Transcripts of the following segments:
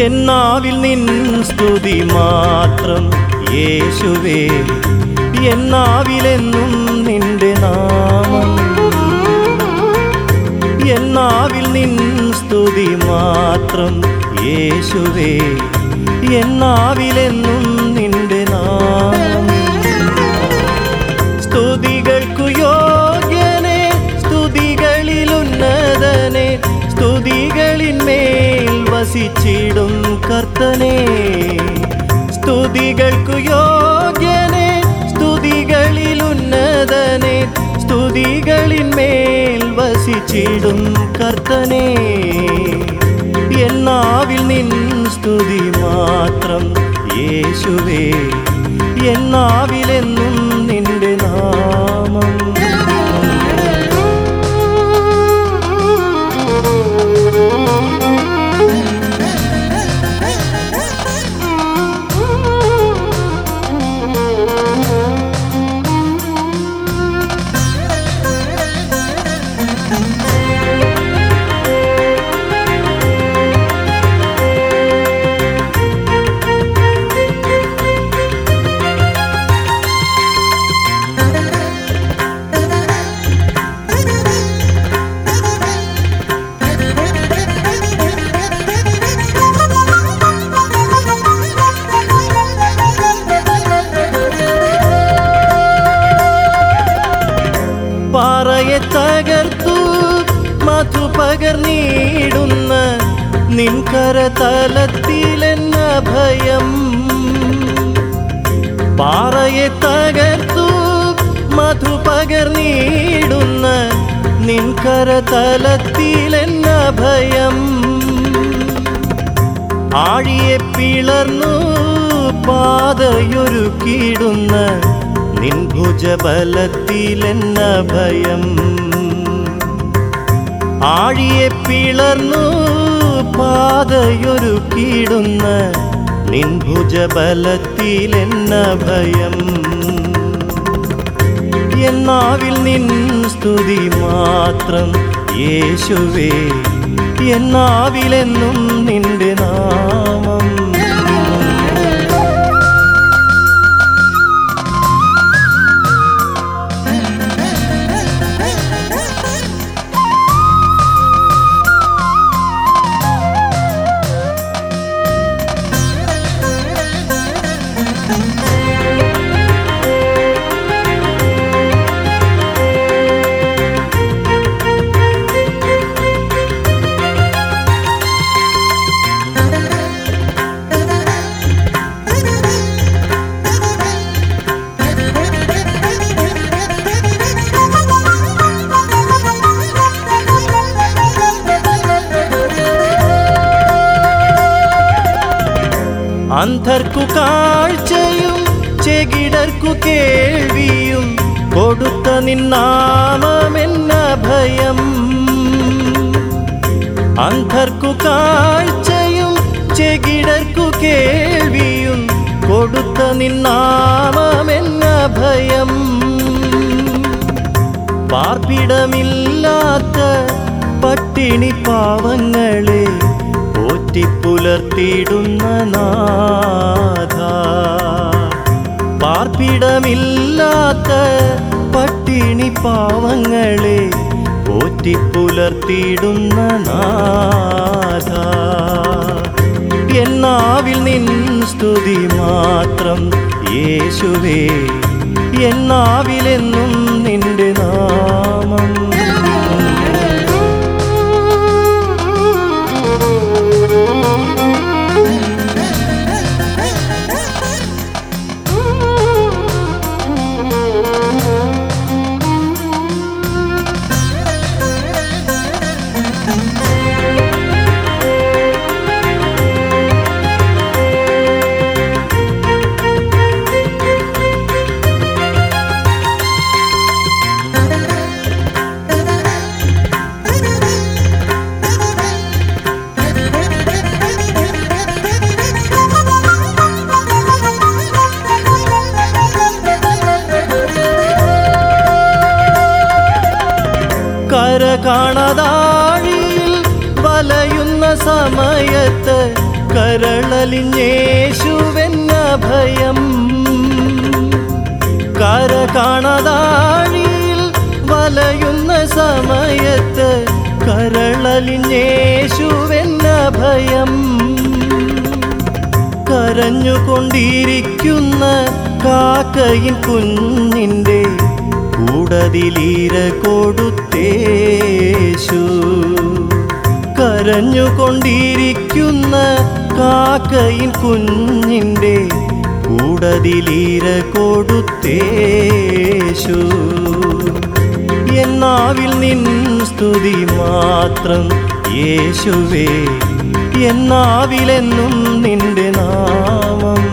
എന്നാവിൽ നിൻ സ്തുതി മാത്രം യേശുവേ എന്നാവിലെന്നും നിന്റെ നാമം എന്നാവിൽ നിൻ സ്തുതി മാത്രം യേശുവേ എന്നാവിലെന്നും നിന്റെ നാമം സ്തുതികൾക്കു യോഗ്യനെ സ്തുതികളിലുന്നതനെ സ്തുതികളിന്മേൽ വസിച്ചിടും കർത്തനെ സ്തുതികൾക്കു യോഗ്യനെ സ്തുതികളിലുന്നതനെ സ്തുതികളിന്മേൽ വസിച്ചിടും കർത്തനെ എന്നാവിൽ നിൻ സ്തുതി മാത്രം യേശുവേ എന്നാവിലെന്നും നിന്റെ നാമം പാറയെ തകർത്തു മധു പകർന്നിടുന്ന നിൻകര തലത്തിലെന്ന ഭയം പാറയെ തകർത്തു മധു പകർന്നിടുന്ന നിൻകര തലത്തിലെന്ന ഭയം ആഴിയെ പിളർന്നു പാതയൊരുക്കിയിടുന്ന നിൻ ഭുജബലത്തിലെന്ന ഭയം ആഴിയെ പിളർന്നു പാതയൊരുക്കിയിടുന്ന നിൻ ഭുജബലത്തിലെന്ന ഭയം എന്നാവിൽ നിൻ സ്തുതി മാത്രം യേശുവേ എന്നാവിലെന്നും നിന്റെ നാമം അന്ധർക്കു കാഴ്ചയും ചെകിടർക്കു കേൾവിയും കൊടുത്ത നിന്നാമെന്ന ഭയം അന്ധർക്കു കാഴ്ചയും ചെകിടർക്കു കേൾവിയും കൊടുത്ത നിന്നാമെന്ന ഭയം പാർപ്പിടമില്ലാത്ത പട്ടിണി പാവങ്ങളെ പോറ്റിപ്പുലർത്തിയിടുന്ന നാഥ പാർപ്പിടമില്ലാത്ത പട്ടിണി പാവങ്ങളെ പോറ്റിപ്പുലർത്തിയിടുന്ന നാഥ എന്നാവിൽ നിൻ സ്തുതി മാത്രം യേശുവേ എന്നാവിലെന്നും നിന്റെ നാമം കര കാണതാഴിയിൽ വലയുന്ന സമയത്ത് കരളലിഞ്ഞേശുവെന്ന ഭയം കര കാണാതാഴിയിൽ വലയുന്ന സമയത്ത് കരളലിഞ്ഞേശുവെന്ന ഭയം കരഞ്ഞുകൊണ്ടിരിക്കുന്ന കാക്കയിൻ കുഞ്ഞിൻ്റെ കൂടതിലീര കൊടുത്തേശു കരഞ്ഞുകൊണ്ടിരിക്കുന്ന കാക്കയിൻ കുഞ്ഞിൻ്റെ കൂടതിലീര കൊടുത്തേശു എന്നാവിൽ നിൻ സ്തുതി മാത്രം യേശുവേ എന്നാവിലെന്നും നിന്റെ നാമം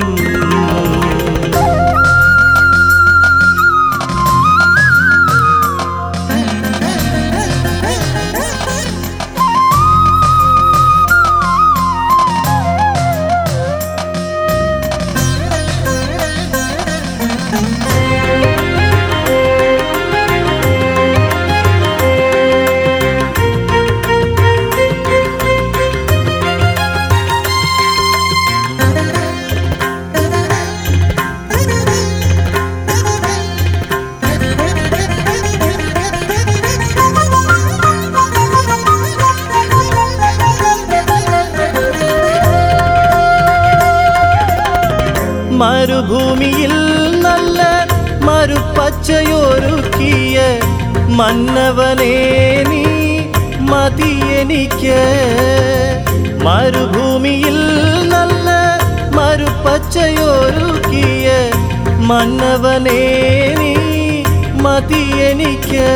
മരുഭൂമിയിൽ നല്ല മരുപ്പച്ചയൊരുക്കിയ മന്നവനേ നീ മതിയെനിക്ക് മരുഭൂമിയിൽ നല്ല മരുപ്പച്ചയൊരുക്കിയ മന്നവനേ നീ മതിയെനിക്ക്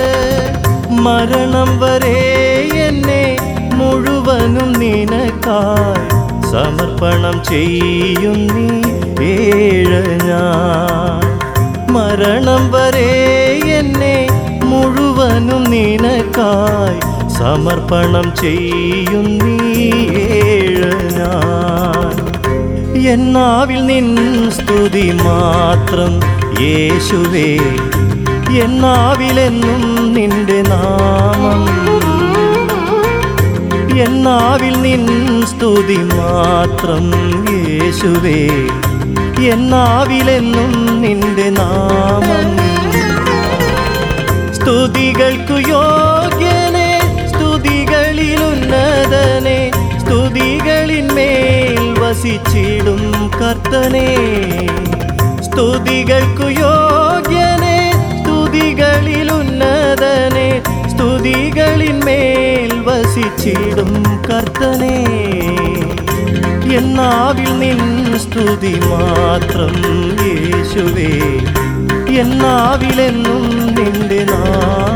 മരണം വരെ എന്നെ മുഴുവനും നിനക്കായി സമർപ്പണം ചെയ്യും നീ ഏഴ ഞാൻ മരണം വരെ എന്നെ മുഴുവനും നിനക്കായി സമർപ്പണം ചെയ്യും നീ ഏഴ ഞാൻ എന്നാവിൽ നിൻ സ്തുതി മാത്രം യേശുവേ എന്നാവിലെന്നും നിന്റെ നാമം എന്നാവിൽ നിൻ സ്തുതി മാത്രം യേശുവേ എന്നാവിലെന്നും നിന്റെ നാമം സ്തുതികൾക്കു യോഗ്യനെ സ്തുതികളിലുന്നതനെ സ്തുതികളിന്മേൽ വസിച്ചിടും കർത്തനെ സ്തുതികൾക്കു യോഗ്യനെ സ്തുതികളിലുന്നതനെ സ്തുതികളിന്മേൽ വസിച്ചിടും കർത്തനെ എന്നാവിൽ നിൻ സ്തുതി മാത്രം യേശുവേ എന്നാവിലെന്നും നിന്റെ നാ